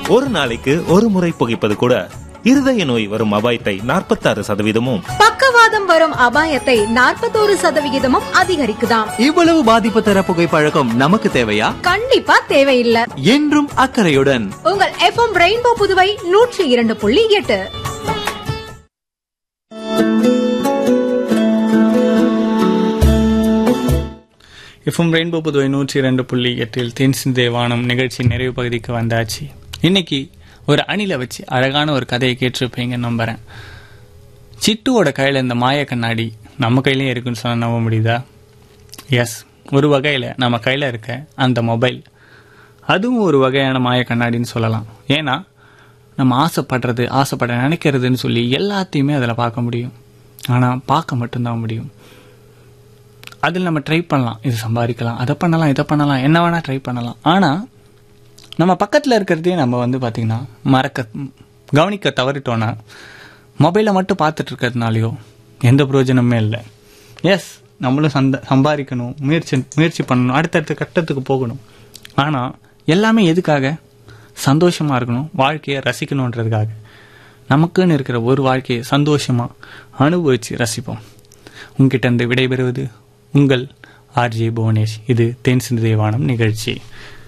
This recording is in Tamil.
ஒரு நாளைக்கு ஒரு முறை புகைப்பது கூட இருதய நோய் வரும் அபாயத்தை நாற்பத்தாறு சதவீதமும் பக்கவாதம் வரும் அபாயத்தை நாற்பத்தோரு சதவிகிதமும் அதிகரிக்குதாம் இவ்வளவு பாதிப்பு தர புகைப்பழக்கம் நமக்கு தேவையா கண்டிப்பா தேவையில்லை என்றும் அக்கறையுடன் உங்கள் எஃப்எம் ரெயின்போ புதுவை நூற்றி இரண்டு புள்ளி எட்டு எஃப்எம் ரெயின்போ புதுவை நூற்றி இரண்டு புள்ளி எட்டில் தென்சின் தேவானம் நிகழ்ச்சி நிறைவு பகுதிக்கு வந்தாச்சு இன்னைக்கு ஒரு அணிலை வச்சு அழகான ஒரு கதையை கேட்டிருப்பீங்கன்னு நம்புறேன் சிட்டுவோட கையில் இந்த மாய கண்ணாடி நம்ம கையிலயும் இருக்குன்னு சொன்னால் நம்ப முடியுதா எஸ் ஒரு வகையில் நம்ம கையில் இருக்க அந்த மொபைல் அதுவும் ஒரு வகையான மாய கண்ணாடின்னு சொல்லலாம் ஏன்னா நம்ம ஆசைப்படுறது ஆசைப்பட நினைக்கிறதுன்னு சொல்லி எல்லாத்தையுமே அதில் பார்க்க முடியும் ஆனால் பார்க்க மட்டும்தான் முடியும் அதில் நம்ம ட்ரை பண்ணலாம் இது சம்பாதிக்கலாம் அதை பண்ணலாம் இதை பண்ணலாம் என்ன வேணால் ட்ரை பண்ணலாம் ஆனால் நம்ம பக்கத்தில் இருக்கிறதையே நம்ம வந்து பார்த்திங்கன்னா மறக்க கவனிக்க தவறிட்டோன்னா மொபைலை மட்டும் பார்த்துட்டு இருக்கிறதுனாலையோ எந்த பிரயோஜனமே இல்லை எஸ் நம்மளும் சந்த சம்பாதிக்கணும் முயற்சி முயற்சி பண்ணணும் அடுத்தடுத்த கட்டத்துக்கு போகணும் ஆனால் எல்லாமே எதுக்காக சந்தோஷமாக இருக்கணும் வாழ்க்கையை ரசிக்கணுன்றதுக்காக நமக்குன்னு இருக்கிற ஒரு வாழ்க்கையை சந்தோஷமாக அனுபவித்து ரசிப்போம் உங்ககிட்ட இருந்து விடைபெறுவது உங்கள் ஆர்ஜே புவனேஷ் இது தென் சிந்து தேவானம் நிகழ்ச்சி